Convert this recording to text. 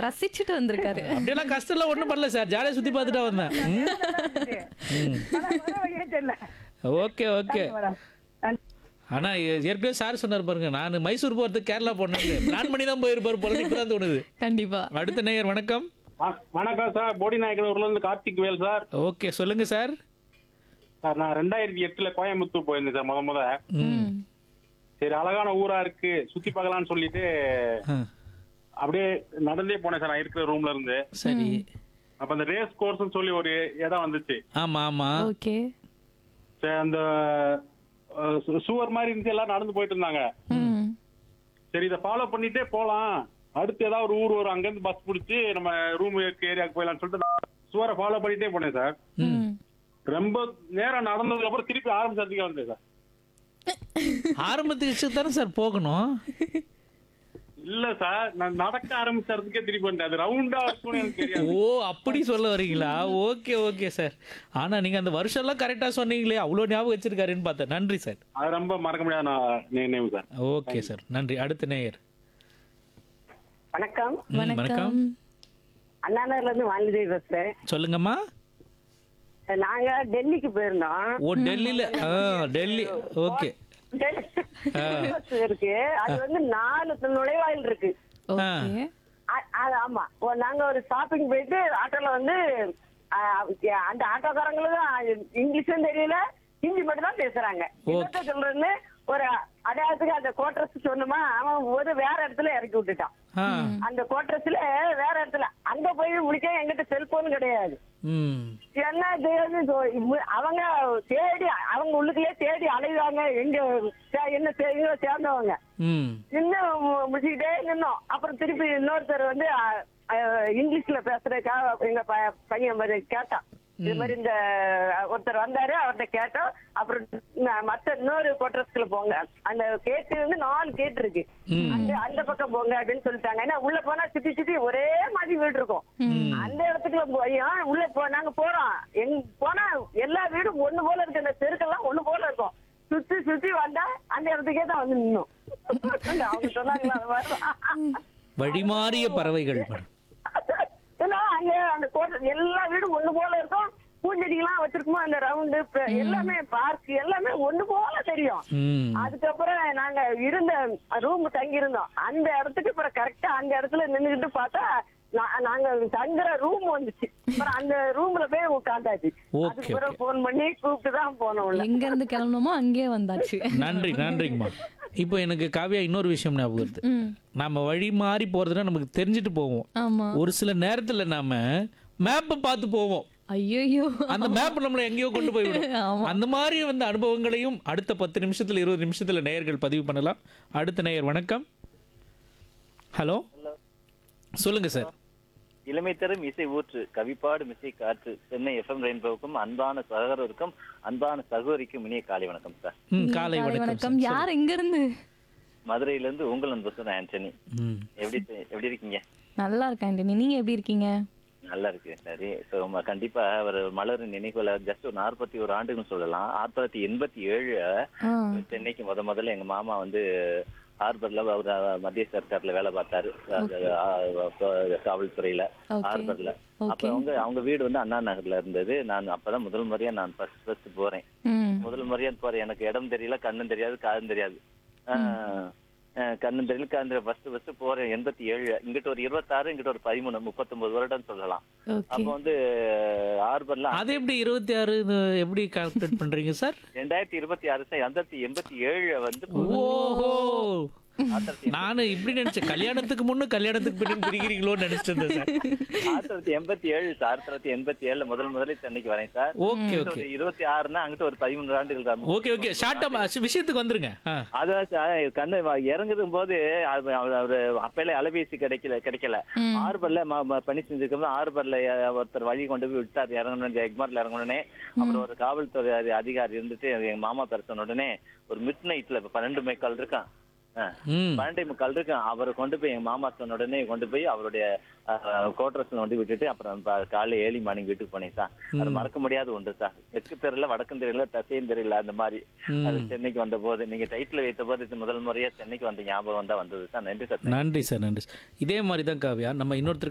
ரசிச்சுட்டு வந்திருக்காரு அப்படியெல்லாம் கஷ்டம்லாம் ஒண்ணும் பண்ணல சார் ஜாலியா சுத்தி பார்த்துட்டா வந்தேன் ம். தெரியல ஓகே ஓகே மேடம் நன்றி. ஆனா ஏ- ஏற்கனவே சார் சொன்னார் பாருங்க நான் மைசூர் போறதுக்கு கேரளா போனேன் பிளான் பண்ணி தான் போயிருப்பாரு போல இப்பதான் தோணுது கண்டிப்பா அடுத்த நேயர் வணக்கம் வ- வணக்கம் சார் போடி நாயக்கனூர்ல இருந்து கார்த்திக் வேல் சார் ஓகே சொல்லுங்க சார் சார் நான் ரெண்டாயிரத்தி எட்டுல கோயம்புத்தூர் போயிருந்தேன் சார் முத முத ம். சரி அழகான ஊரா இருக்கு சுத்தி பார்க்கலாம்னு சொல்லிட்டு ஆ, அப்படியே நடந்தே போனேன் சார் நான் இருக்கிற ரூம்ல இருந்து சரி அப்ப அந்த ரேஸ் கோர்ஸ்னு சொல்லி ஒரு இடம் வந்துச்சு ஆமா ஆமா ஓகே சரி, அந்த அஹ், சு- சுவர் மாதிரி இருந்துச்சு எல்லாரும் நடந்து போயிட்டு இருந்தாங்க ம் சரி இதை ஃபாலோ பண்ணிட்டே போலாம் அடுத்து ஏதாவது ஒரு ஊர் வரும் அங்கிருந்து பஸ் பிடிச்சி நம்ம ரூம் ஏரியாவுக்கு போயிடலாம்னு சொல்லிட்டு நான் சுவரை ஃபாலோ பண்ணிட்டே போனேன் சார் ம் ரொம்ப நேரம் நடந்ததுக்கு அப்புறம் திருப்பி ஆரம்பிச்சதுக்கே வந்தேன் சார் ஆரம்பத்துக்கு தானே சார் போகணும் இல்ல சார் நான் நடக்க ஆரம்பிச்சதுக்கே திருப்பி வந்துட்டேன் அது ரவுண்டா இருக்கும்னு எனக்கு தெரியாது ஓ அப்படி சொல்ல வரீங்களா ஓகே ஓகே சார் ஆனா நீங்க அந்த வருஷம் எல்லாம் கரெக்டா சொன்னீங்களே அவ்வளவு ஞாபகம் வச்சிருக்காருன்னு பார்த்தேன் நன்றி சார் அது ரொம்ப மறக்க முடியாத நான் நினைவு சார் ஓகே சார் நன்றி அடுத்த நேயர் வணக்கம் ம், வணக்கம் அண்ணாநகர்ல இருந்து வாலிதேவி பேசுறேன் சொல்லுங்கம்மா நாங்க டெல்லிக்கு போயிருந்தோம் ஓ டெல்லியில ஆ டெல்லி ஓகே டெல்லி பஸ் இருக்கு அது வந்து நாலு நுழைவாயில் இருக்கு ஓகே அ- அது ஆமா ஓ, நாங்க ஒரு ஷாப்பிங் போயிட்டு ஆட்டோல வந்து அ, அந்த ஆட்டோக்காரங்களுக்கு இங்கிலீஷும் தெரியல ஹிந்தி மட்டும் தான் பேசுறாங்க என்னத்த சொல்றேன்னு ஒரு அடையாளத்துக்கு அந்த கோட்ரஸ் சொன்னோமா அவன் ஒரு வேற இடத்துல இறக்கி விட்டுட்டான் ஆ அந்த கோட்ரஸ்ல வேற இடத்துல அங்க போய் முடிக்க எங்கிட்ட செல்போன் கிடையாது ம் என்ன தெரியாது சொ- இவ- அவங்க தேடி அவங்க உள்ளுக்குள்ளே தேடி அலைவாங்க எங்க சே- என்ன சே- இதுல சேர்ந்தவங்க ம் இன்னும் முடிச்சுக்கிட்டே நின்னோம் அப்புறம் திருப்பி இன்னொருத்தர் வந்து அ- அ- இங்கிலீஷ்ல பேசுறதுக்காக எங்க ப- பையன் மாதிரி கேட்டான் இது மாதிரி இந்த ஒருத்தர் வந்தாரு அவர்கிட்ட கேட்டோம் அப்புறம் ந- மத்த இன்னொரு குவார்டர்ஸ்க்குள்ள போங்க அந்த கேட்டு வந்து நாலு கேட்டு இருக்கு அந்த அந்த பக்கம் போங்க அப்படின்னு சொல்லிட்டாங்க ஏன்னா உள்ள போனா சுத்தி சுத்தி ஒரே மாதிரி வீடு இருக்கும் அந்த இடத்துக்குள்ள போய் ஆ, உள்ள போ நாங்க போறோம் எங்க போனா எல்லா வீடும் ஒண்ணு போல இருக்கு அந்த தெருக்கெல்லாம் ஒண்ணு போல இருக்கும் சுத்தி சுத்தி வந்தா அந்த இடத்துக்கே தான் வந்து நின்னோம் அவங்க சொன்னாங்களா அது மாதிரி வழிமாறிய பறவைகள் ஏன்னா அங்க அந்த கோட்டை எல்லா வீடும் ஒண்ணு போல இருக்கும் பூஞ்செடிகள்லாம் வச்சிருக்குமோ அந்த ரவுண்டு எல்லாமே பார்க் எல்லாமே ஒண்ணு போல தெரியும் ம் அதுக்கப்புறம் நாங்க இருந்த ரூம் தங்கி இருந்தோம் அந்த இடத்துக்கு அப்புறம் கரெக்டா அந்த இடத்துல நின்னுகிட்டு பார்த்தா நா- நாங்க தங்குற ரூம் வந்துச்சு அப்புறம் அந்த ரூம்ல போய் உட்காந்தாச்சு Okay, அதுக்கப்புறம் போன் பண்ணி கூப்பிட்டு தான் போனோம் உள்ள. எங்க இருந்து கிளம்பணுமோ அங்கேயே வந்தாச்சு நன்றி நன்றிங்கம்மா இப்போ எனக்கு காவியா இன்னொரு விஷயம் ஞாபகம் வருது ம் நாம வழி மாறி போறதுன்னா நமக்கு தெரிஞ்சுட்டு போவோம் ஆமா ஒரு சில நேரத்துல நாம மேப்பை பார்த்து போவோம் ஐயோ அந்த மேப் நம்மளை எங்கேயோ கொண்டு போய் விடும் ஆமா. அந்த மாதிரி வந்து அனுபவங்களையும் அடுத்த பத்து நிமிஷத்துல இருபது நிமிஷத்துல நேயர்கள் பதிவு பண்ணலாம் அடுத்த நேயர் வணக்கம் ஹலோ சொல்லுங்க சார் இளமை தரும் இசை ஊற்று கவிப்பாடும் இசை காற்று சென்னை எஃப்எம் ரெயின்போவுக்கும் அன்பான சகோதரருக்கும் அன்பான சகோதரிக்கும் இனிய காலை வணக்கம் சார் ம் காலை வணக்கம் வணக்கம் யார் எங்க இருந்து மதுரையில இருந்து உங்கள் அன்பு சார் ஆண்டனி ம் எப்படி எப்படி இருக்கீங்க நல்லா இருக்கேன் ஆண்டனி நீங்க எப்படி இருக்கீங்க நல்லா இருக்கு சரி ஸோ கண்டிப்பா ஒரு மலர் நினைவுல ஜஸ்ட் ஒரு நாற்பத்தி ஒரு ஆண்டுன்னு சொல்லலாம் ஆயிரத்தி தொள்ளாயிரத்தி எண்பத்தி ஏழு ஆ சென்னைக்கு முத முதல்ல எங்க மாமா வந்து ஹார்பர்ல அவர் மத்திய சர்க்கார்ல வேலை பார்த்தாரு அது, ஆ, காவல்துறையில Okay. ஹார்பர்ல அப்ப ஓகே அவங்க அவங்க வீடு வந்து அண்ணா நகர்ல இருந்தது நான் அப்பதான் முதல் முறையா நான் ஃபர்ஸ்ட் ஃபர்ஸ்ட் போறேன் ம் முதல் முறையா போறேன் எனக்கு இடம் தெரியல கண்ணும் தெரியாது காதும் தெரியாது ஆஹ், ஆஹ், கண்ணும் தெரியல காது ஃபர்ஸ்ட் ஃபர்ஸ்ட் போறேன் எண்பத்தி ஏழு இங்கிட்ட ஒரு இருபத்தாறு இங்கிட்ட ஒரு பதிமூணு முப்பத்தொன்பது வருடம் சொல்லலாம் ஓகே அப்ப வந்து ஹார்பர்ல அது எப்படி இருபத்தி ஆறு எப்படி கால்குலேட் பண்றீங்க சார் ரெண்டாயிரத்தி இருபத்தி ஆறு ரெண்டாயிரத்தி எண்பத்தி ஏழு வந்து ஓஹோ ஆயிரத்தி நானு இப்படி நினைச்சேன் கல்யாணத்துக்கு முன்ன கல்யாணத்துக்கு பின்னு பிரிக்கிறீங்களோன்னு நினைச்சிட்டு இருந்தேன் சார் ஆயிரத்தி தொள்ளாயிரத்தி எண்பத்தி ஏழு சார் ஆயிரத்தி தொள்ளாயிரத்தி எண்பத்தி ஏழுல முதல் முதல்ல சென்னைக்கு வரேன் சார் ஓகே இங்கிட்ட ஓகே ஒரு இருபத்தி ஆறுனா அங்கிட்ட ஒரு பதிமூணு ஆண்டுகள் தான் ஓகே ஓகே ஷார்ட்டா விஷயத்துக்கு வந்துருங்க ஆ அதான் சார் கண்ணு வ- இறங்குதும் போது அது- அவர் அவரு அப்பெல்லாம் அலைபேசி கிடைக்கல கிடைக்கல ம். ஆர்பர்ல ம- ம- பணி செஞ்சிருக்கும் ஆர்பர்ல அஹ், ஒருத்தர் வழி கொண்டு போய் விட்டார் இறங்கணும் எக்மார்ல இறங்கணுனே அப்புறம் ஒரு காவல்துறை அதி- அதிகாரி இருந்துட்டு எங்க மாமா பேர் சொன்ன உடனே ஒரு மிட் நைட்ல பன்னெண்டு மைக்கால் இருக்கான் அஹ், ம் பன்னெண்டே முக்கால் இருக்கான் அவரை கொண்டு போய் எங்க மாமா சொன்ன உடனே கொண்டு போய் அவருடைய கோட்ரஸ்ல கொண்டு விட்டுட்டு அப்புறம் ப- காலைல ஏழி மார்னிங் வீட்டுக்கு போனேன் சார் அது மறக்க முடியாத ஒன்று சார் தெற்கு தெரியல வடக்கும் தெரியல தசையும் தெரியல அந்த மாதிரி அது சென்னைக்கு வந்த போது நீங்க டைட்டில் வைத்த போது இது முதல் முறையா சென்னைக்கு வந்த ஞாபகம் தான் வந்தது சார் நன்றி சார் நன்றி சார் நன்றி சார். இதே மாதிரி தான் காவியா நம்ம இன்னொருத்தர்